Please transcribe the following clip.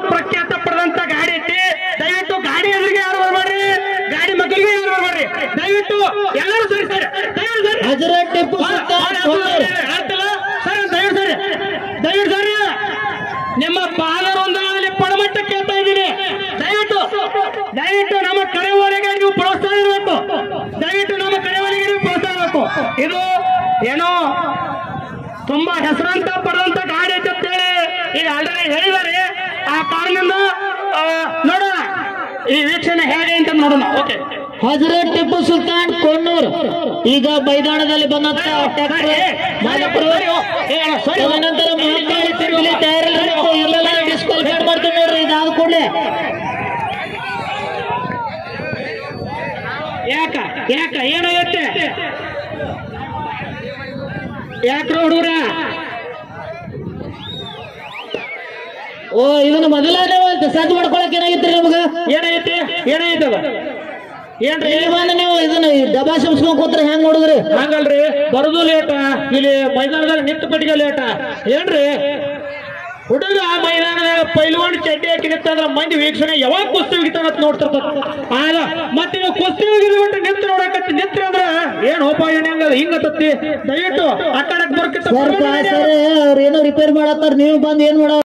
ಪ್ರಖ್ಯಾತ ಪಡೆದಂತ ಗಾಡಿ ಐತಿ ದಯವಿಟ್ಟು ಗಾಡಿ ಎದುರಿಗೆ ಯಾರು ಬರ್ಬೇಡ್ರಿ ಗಾಡಿ ಮಕ್ಕಳಿಗೆ ಯಾರು ಬರ್ಬೇಡ್ರಿ ದಯವಿಟ್ಟು ಎಲ್ಲರೂ ಸರಿ ಸರಿ ದಯವಿಟ್ಟು ಸರಿ ಹಜರತ್ ಟಿಪ್ಪು ಸುಲ್ತಾನ್ ಕೊಣ್ಣೂರು ಆಗ್ತಲ್ಲ? ಸರಿ ದಯವಿಟ್ಟು ಸರಿ ದಯವಿಟ್ಟು ಸರಿ ನಿಮ್ಮ ಪಾದರೊಂದರಲ್ಲಿ ಪಡಮಟ್ಟ ಕೇಳ್ತಾ ಇದ್ದೀನಿ ದಯವಿಟ್ಟು ದಯವಿಟ್ಟು ನಮ್ಮ ಕಡೆಯವರೆಗೆ ನೀವು ಪ್ರೋತ್ಸಾಹ ಇರಬೇಕು ದಯವಿಟ್ಟು ನಮ್ಮ ಕಡೆಯವರೆಗೆ ನೀವು ಪ್ರೋತ್ಸಾಹ ಇರಬೇಕು ಇದು ಏನೋ ತುಂಬಾ ಹೆಸರಂತ ಪಡೆದಂತ ಗಾಡಿ ಐತೆ ಅಂತೇಳಿ ಈಗ ಆಲ್ರೆಡಿ ಹೇಳಿದ್ದಾರೆ ಆ ಕಾರಣದಿಂದ ಆ, ನೋಡೋಣ ಈ ವೀಕ್ಷಣೆ ಹೇಗೆ ಅಂತ ನೋಡೋಣ ಓಕೆ ಹಜರತ್ ಟಿಪ್ಪು ಸುಲ್ತಾನ್ ಕೊಣ್ಣೂರು ಈಗ ಮೈದಾನದಲ್ಲಿ ಬಂದಂತ ಟ್ರ್ಯಾಕ್ಟರ್ ಮಾಲಕರು ತದನಂತರ ಮಹಾಕಾಳಿ ತಿರುಗಲಿ ತಯಾರಿಲ್ಲ ಇಲ್ಲೆಲ್ಲ ಡಿಸ್ಕ್ವಾಲಿಫೈಡ್ ಮಾಡ್ತೀವಿ ನೋಡ್ರಿ ಇದಾದ ಕೂಡಲೇ ಯಾಕ ಯಾಕ ಏನಾಗತ್ತೆ ಯಾಕ್ರ ಹುಡುಗ್ರ ಓ ಇದನ್ನ ಮೊದಲನೇ ಸಜ್ಜು ಮಾಡ್ಕೊಳಕ್ ಏನಾಗಿತ್ರಿ ನಮಗ ಏನೈತಿ ಏನೈತದ ಏನ್ರಿ ಇಲ್ಲಿ ಬಂದು ನೀವು ಇದನ್ನ ಡಬಾ ಸಿಮ್ಸ್ಕೊಂಡ್ ಕೂತ್ರೆ ಹೆಂಗ್ ನೋಡಿದ್ರಿ ಹಂಗಲ್ರಿ ಬರುದು ಲೇಟ ಇಲ್ಲಿ ಮೈದಾನದಾಗ ನಿಂತ ಪಟ್ಟಿಗೆ ಲೇಟ ಏನ್ರಿ ಹುಡುಗ ಮೈದಾನದಾಗ ಪೈಲ್ವಾನ್ ಚಡ್ಡಿ ಹಾಕಿ ನಿಂತಂದ್ರ ಮಂದಿ ವೀಕ್ಷಣೆ ಯಾವಾಗ ಕುಸ್ತಿ ಹೋಗಿತಾನ ಅಂತ ನೋಡ್ತಿರ್ತಾರ ಆಗ ಮತ್ತೆ ನೀವು ಕುಸ್ತಿ ಹೋಗಿದ್ ಬಿಟ್ಟು ನಿಂತು ನೋಡಕತ್ತಿ ನಿಂತ್ರಿ ಅಂದ್ರ ಏನ್ ಹೋಪ ಏನ್ ಹೆಂಗ ಹಿಂಗತ್ತತ್ತಿ ದಯವಿಟ್ಟು ಆ ಕಡೆ ಬರ್ಕಿತ್ತ ಸರ್ ಸರ್ ಅವ್ರ ಏನೋ ರಿಪೇರ್ ಮಾಡತ್ತಾರ ನೀವು ಬಂದು ಏನ್ ಮಾಡ